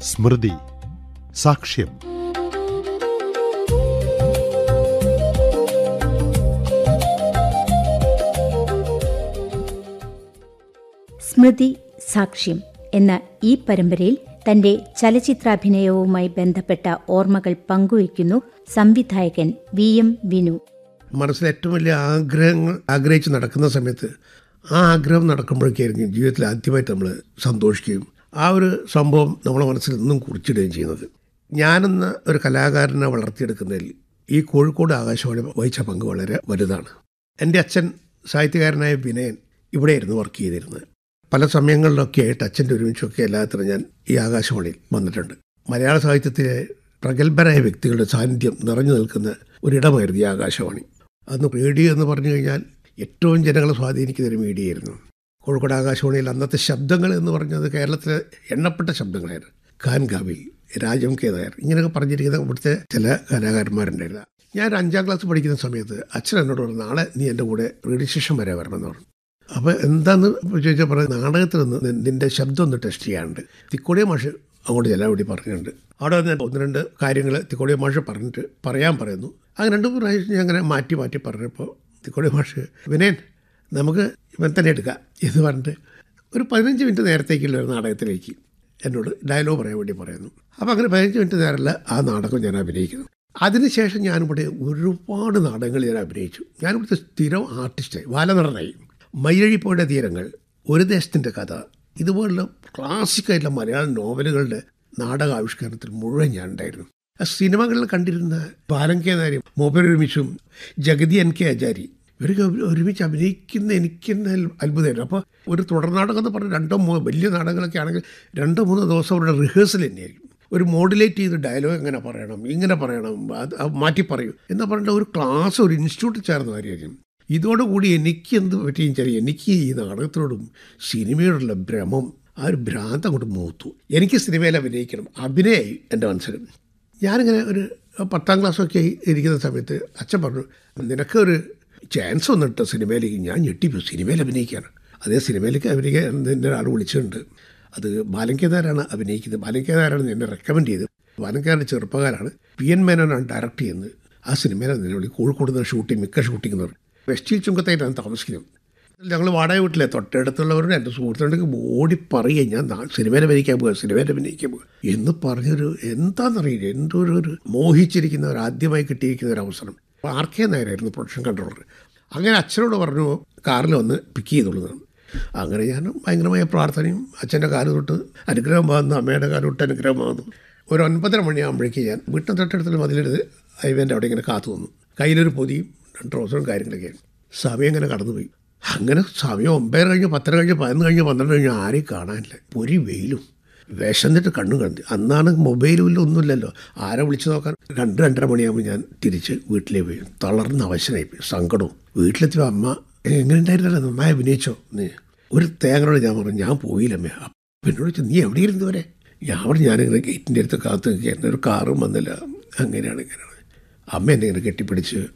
സ്മൃതി സാക്ഷ്യം സ്മൃതി സാക്ഷ്യം എന്ന ഈ പരമ്പരയിൽ തന്റെ ചലച്ചിത്രാഭിനയവുമായി ബന്ധപ്പെട്ട ഓർമ്മകൾ പങ്കുവയ്ക്കുന്നു സംവിധായകൻ വി എം വിനു മനസ്സിൽ ഏറ്റവും വലിയ ആഗ്രഹങ്ങൾ ആഗ്രഹിച്ച് നടക്കുന്ന സമയത്ത് ആ ആഗ്രഹം നടക്കുമ്പോഴേക്കായിരിക്കും ജീവിതത്തിൽ ആദ്യമായിട്ട് നമ്മൾ സന്തോഷിക്കുകയും ആ ഒരു സംഭവം നമ്മളെ മനസ്സിൽ നിന്നും കുറിച്ചിടുകയും ചെയ്യുന്നത് ഞാനെന്ന ഒരു കലാകാരനെ വളർത്തിയെടുക്കുന്നതിൽ ഈ കോഴിക്കോട് ആകാശവാണി വഹിച്ച പങ്ക് വളരെ വലുതാണ് എൻ്റെ അച്ഛൻ സാഹിത്യകാരനായ വിനയൻ ഇവിടെയായിരുന്നു വർക്ക് ചെയ്തിരുന്നത് പല സമയങ്ങളിലൊക്കെ ആയിട്ട് അച്ഛൻ്റെ ഒരുമിച്ചൊക്കെ എല്ലാത്തിനും ഞാൻ ഈ ആകാശവാണിയിൽ വന്നിട്ടുണ്ട് മലയാള സാഹിത്യത്തിലെ പ്രഗത്ഭരായ വ്യക്തികളുടെ സാന്നിധ്യം നിറഞ്ഞു നിൽക്കുന്ന ഒരിടമായിരുന്നു ഈ ആകാശവാണി അന്ന് റേഡിയോ എന്ന് പറഞ്ഞു കഴിഞ്ഞാൽ ഏറ്റവും ജനങ്ങളെ സ്വാധീനിക്കുന്ന ഒരു മീഡിയ ആയിരുന്നു കോഴിക്കോട് ആകാശവാണിയിൽ അന്നത്തെ ശബ്ദങ്ങൾ എന്ന് പറഞ്ഞത് കേരളത്തിലെ എണ്ണപ്പെട്ട ശബ്ദങ്ങളായിരുന്നു ഖാൻ ഗാവി രാജം കെ നായർ ഇങ്ങനെയൊക്കെ പറഞ്ഞിരിക്കുന്ന ഇവിടുത്തെ ചില കലാകാരന്മാരുണ്ടായിരുന്നു ഞാൻ ഒരു അഞ്ചാം ക്ലാസ് പഠിക്കുന്ന സമയത്ത് അച്ഛൻ എന്നോട് പറഞ്ഞു നാളെ നീ എൻ്റെ കൂടെ റേഡിയോ സ്റ്റേഷൻ വരെ വരണമെന്ന് പറഞ്ഞു അപ്പോൾ എന്താന്ന് ചോദിച്ചാൽ പറഞ്ഞു നാടകത്തിൽ നിന്ന് നി- നിന്റെ ശബ്ദം ഒന്ന് ടെസ്റ്റ് ചെയ്യാനുണ്ട് തിക്കോടിയ മാഷ് അങ്ങോട്ട് ചെല്ലാൻ വേണ്ടി പറഞ്ഞിട്ടുണ്ട് അവിടെ വന്ന് ഞാൻ ഒന്ന് രണ്ട് കാര്യങ്ങൾ തിക്കോടിയ മാഷ് പറഞ്ഞിട്ട് പറയാൻ പറയുന്നു അങ്ങനെ രണ്ട് മൂന്ന് പ്രാവശ്യം ഞാൻ അങ്ങനെ മാറ്റി മാറ്റി പറഞ്ഞപ്പോൾ തിക്കോടിയ മാഷ് വിനയൻ നമുക്ക് ഇവൻ തന്നെ എടുക്കാം എന്ന് പറഞ്ഞിട്ട് ഒരു പതിനഞ്ച് മിനിറ്റ് നേരത്തേക്കുള്ള ഒരു നാടകത്തിലേക്ക് എന്നോട് ഡയലോഗ് പറയാൻ വേണ്ടി പറയുന്നു അപ്പോൾ അങ്ങനെ പതിനഞ്ച് മിനിറ്റ് നേരമല്ല ആ നാടകം ഞാൻ അഭിനയിക്കുന്നു അതിനുശേഷം ഞാനിവിടെ ഒരുപാട് നാടകങ്ങൾ ഞാൻ അഭിനയിച്ചു ഞാനിവിടുത്തെ സ്ഥിരം ആർട്ടിസ്റ്റായി ബാലനടനായി മയ്യഴിപ്പോയുടെ തീരങ്ങൾ ഒരു ദേശത്തിൻ്റെ കഥ ഇതുപോലുള്ള ക്ലാസിക്കായിട്ടുള്ള മലയാളം നോവലുകളുടെ നാടക ആവിഷ്കരണത്തിൽ മുഴുവൻ ഞാൻ ഉണ്ടായിരുന്നു ആ സിനിമകളിൽ കണ്ടിരുന്ന ബാലൻ കെ നായരും മൂപ്പരൊരുമിച്ചും ജഗതി എൻ കെ ആചാരി ഇവരൊക്കെ ഒരു- ഒരുമിച്ച് അഭിനയിക്കുന്ന എനിക്ക് തന്നെ അൽ- അത്ഭുതമായിരുന്നു അപ്പോൾ ഒരു തുടർ നാടകം എന്ന് പറഞ്ഞാൽ രണ്ടോ മൂന്നോ വലിയ നാടകങ്ങളൊക്കെ ആണെങ്കിൽ രണ്ടോ മൂന്നോ ദിവസം അവരുടെ റിഹേഴ്സൽ തന്നെയായിരിക്കും ഒരു മോഡുലേറ്റ് ചെയ്ത് ഡയലോഗ് എങ്ങനെ പറയണം ഇങ്ങനെ പറയണം അത് അത് മാറ്റി പറയൂ എന്ന് പറഞ്ഞിട്ട് ഒരു ക്ലാസ് ഒരു ഇൻസ്റ്റിറ്റ്യൂട്ടിൽ ചേർന്ന കാര്യമായിരിക്കും ഇതോടുകൂടി എനിക്ക് എന്ത് പറ്റിയും ചെറിയ എനിക്ക് ഈ നാടകത്തിനോടും സിനിമയോടുള്ള ഭ്രമം ആ ഒരു ഭ്രാന്ത് അങ്ങോട്ട് മൂത്തു എനിക്ക് സിനിമയിൽ അഭിനയിക്കണം അഭിനയമായി എൻ്റെ മനസ്സിൽ ഞാനിങ്ങനെ ഒരു പത്താം ക്ലാസ്സൊക്കെ ഇരിക്കുന്ന സമയത്ത് അച്ഛൻ പറഞ്ഞു നിനക്കൊരു ചാൻസ് വന്നിട്ട് സിനിമയിലേക്ക് ഞാൻ ഞെട്ടിപ്പോയി സിനിമയിൽ അഭിനയിക്കാണ് അതേ സിനിമയിലേക്ക് അഭിനയിക്കാൻ എൻ്റെ ഒരാൾ വിളിച്ചിട്ടുണ്ട് അത് ബാലങ്കേദാരാണ് അഭിനയിക്കുന്നത് ബാലങ്കേദാരാണ് എന്നെ റെക്കമെൻഡ് ചെയ്തത് ബാലങ്കേദാരുടെ ചെറുപ്പക്കാരാണ് പി എൻ മേനോനാണ് ഡയറക്റ്റ് ചെയ്യുന്നത് ആ സിനിമയിലാണ് എന്നെ വിളി കോഴിക്കോട് നിന്ന് ഷൂട്ടിംഗ് മിക്ക ഷൂട്ടിംഗ് എന്ന് പറയും വെസ്റ്റിൽ ചുങ്കത്തായിട്ടാണ് താമസിക്കുന്നത് ഞങ്ങൾ വാടക വീട്ടിലെ തൊട്ടടുത്തുള്ളവരുടെ എൻ്റെ സുഹൃത്തുണ്ടെങ്കിൽ ഓടി പറയുക ഞാൻ നാ- സിനിമയിൽ അഭിനയിക്കാൻ പോകുക സിനിമയിൽ അഭിനയിക്കാൻ പോകുക എന്ന് പറഞ്ഞൊരു എന്താണെന്നറിയില്ല എന്തോ ഒരു ഒരു മോഹിച്ചിരിക്കുന്ന ഒരു ആദ്യമായി കിട്ടിയിരിക്കുന്ന ഒരു അവസരം ആർ കെ നായരായിരുന്നു പ്രൊഡക്ഷൻ കൺട്രോളർ അങ്ങനെ അച്ഛനോട് പറഞ്ഞു കാറിൽ വന്ന് പിക്ക് ചെയ്തോളൂ എന്ന്. അങ്ങനെ ഞാൻ ഭയങ്കരമായ പ്രാർത്ഥനയും അച്ഛൻ്റെ കാല് തൊട്ട് അനുഗ്രഹം വാങ്ങുന്നു അമ്മയുടെ കാല് തൊട്ട് അനുഗ്രഹം വാങ്ങുന്നു ഒരു ഒൻപതര മണിയാകുമ്പോഴേക്ക് ഞാൻ വീട്ടിന് തൊട്ടടുത്തുള്ള മതിലെടുത്ത് ഹൈവേൻ്റെ അവിടെ ഇങ്ങനെ കാത്തു വന്നു കയ്യിലൊരു പൊതിയും രണ്ട് ട്രോസറും കാര്യങ്ങളൊക്കെയാണ് സമയം ഇങ്ങനെ കടന്നുപോയി അങ്ങനെ സമയം ഒമ്പതര കഴിഞ്ഞ് പത്തര കഴിഞ്ഞ് പതിനൊന്ന് കഴിഞ്ഞ് പന്ത്രണ്ട് കഴിഞ്ഞ് ആരെയും കാണാനില്ല പൊരി വെയിലും വിശന്നിട്ട് കണ്ണും കണ്ടു അന്നാണ് മൊബൈലും ഇല്ല ഒന്നുമില്ലല്ലോ ആരെ വിളിച്ചു നോക്കാൻ രണ്ട് രണ്ടര മണിയാകുമ്പോൾ ഞാൻ തിരിച്ച് വീട്ടിലേക്ക് പോയി തളർന്ന അവശനായി പോയി സങ്കടവും വീട്ടിലെത്തിയ അമ്മ എങ്ങനെ ഉണ്ടായിരുന്നല്ലോ നന്നായി അഭിനയിച്ചോ നീ ഒരു തേങ്ങനോട് ഞാൻ പറഞ്ഞു ഞാൻ പോയില്ലമ്മേ അപ്പം എന്നോട് ചോദിച്ചു നീ എവിടെ ഇരുന്നു വരെ ഞാൻ അവിടെ ഞാനിങ്ങനെ ഗേറ്റിൻ്റെ അടുത്ത് കാത്ത് നിൽക്കുകയായിരുന്നു ഒരു കാറും വന്നില്ല അങ്ങനെയാണ് ഇങ്ങനെയാണ് അമ്മ എന്നെ ഇങ്ങനെ കെട്ടിപ്പിടിച്ച്